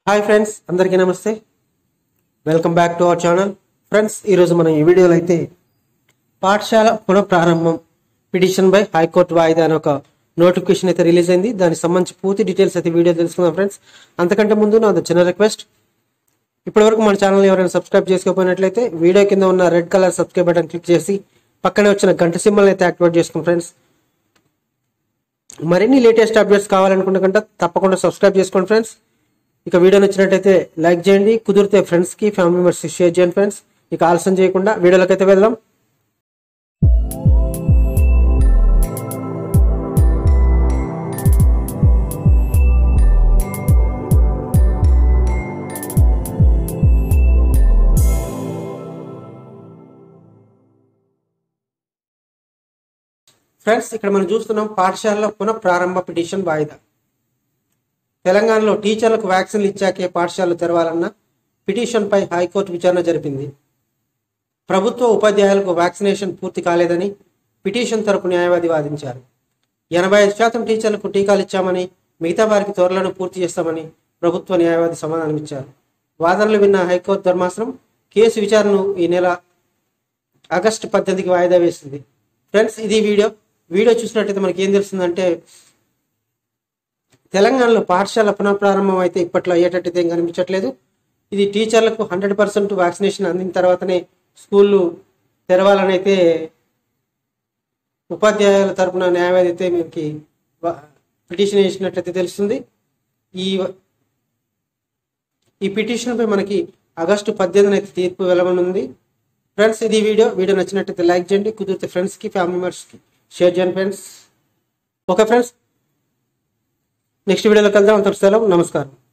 hi friends అందరికీ నమస్తే welcome back to our channel friends ఈరోజు మనం ఈ వీడియోలో అయితే పాఠశాల పునఃప్రారంభం పిటిషన్ బై హైకోర్టు వాయిదా అనే ఒక నోటిఫికేషన్ అయితే రిలీజ్ అయింది దానికి సంబంధించి పూర్తి డీటెయిల్స్ అయితే వీడియో తెలుసుకుందాం ఫ్రెండ్స్ అంతకంటే ముందు నా చిన్న రిక్వెస్ట్ ఇప్పటివరకు మన ఛానల్ ఎవరైనా సబ్స్క్రైబ్ చేసుకోకపోయినట్లయితే వీడియో కింద ఉన్న red colour subscribe button click చేసి పక్కనే వచ్చిన గంట సింబల్ అయితే యాక్టివేట్ చేసుకోండి ఫ్రెండ్స్ మరిన్ని లేటెస్ట్ అప్డేట్స్ కావాలనుకుంటే కంటే తప్పకుండా సబ్స్క్రైబ్ చేసుకోండి ఫ్రెండ్స్ ఇక వీడియో నచ్చినట్టయితే లైక్ చేయండి కుదిరితే ఫ్రెండ్స్ కి ఫ్యామిలీ మెంబర్స్ కి షేర్ చేయండి ఫ్రెండ్స్ ఇక ఆలస్యం చేయకుండా వీడియోలోకి అయితే వెళ్దాం ఫ్రెండ్స్ ఇక్కడ మనం చూస్తున్నాం పాఠశాలలో పునః ప్రారంభ పిటిషన్ వాయిదా తెలంగాణలో టీచర్లకు వ్యాక్సిన్లు ఇచ్చాకే పాఠశాలలు తెరవాలన్న పిటిషన్పై హైకోర్టు విచారణ జరిపింది ప్రభుత్వ ఉపాధ్యాయులకు వ్యాక్సినేషన్ పూర్తి కాలేదని పిటిషన్ తరపు న్యాయవాది వాదించారు ఎనభై ఐదు శాతం టీచర్లకు టీకాలు ఇచ్చామని మిగతా వారికి త్వరలను పూర్తి చేస్తామని ప్రభుత్వ న్యాయవాది సమాధానమిచ్చారు వాదనలు విన్న హైకోర్టు ధర్మాసనం కేసు విచారణను ఈ నెల ఆగస్టు పద్దెనిమిదికి వాయిదా వేసింది ఫ్రెండ్స్ ఇది వీడియో వీడియో చూసినట్టయితే మనకి ఏం తెలుస్తుందంటే తెలంగాణలో పాఠశాల పునఃప్రారంభం అయితే ఇప్పట్లో అయ్యేటట్టయితే ఏం కనిపించట్లేదు ఇది టీచర్లకు హండ్రెడ్ పర్సెంట్ వ్యాక్సినేషన్ అందిన తర్వాతనే స్కూళ్ళు తెరవాలని అయితే ఉపాధ్యాయుల తరపున న్యాయవాది అయితే మీకు పిటిషన్ వేసినట్లయితే తెలుస్తుంది ఈ ఈ పిటిషన్పై మనకి ఆగస్టు పద్దెనిమిదిన అయితే తీర్పు వెలవనుంది ఫ్రెండ్స్ ఇది వీడియో వీడియో నచ్చినట్టయితే లైక్ చేయండి కుదిరితే ఫ్రెండ్స్కి ఫ్యామిలీ మెంబర్స్కి షేర్ చేయండి ఫ్రెండ్స్ ఓకే ఫ్రెండ్స్ నెక్స్ట్ వీడియోలో కలుద్దాం అంతకు సెలవు నమస్కారం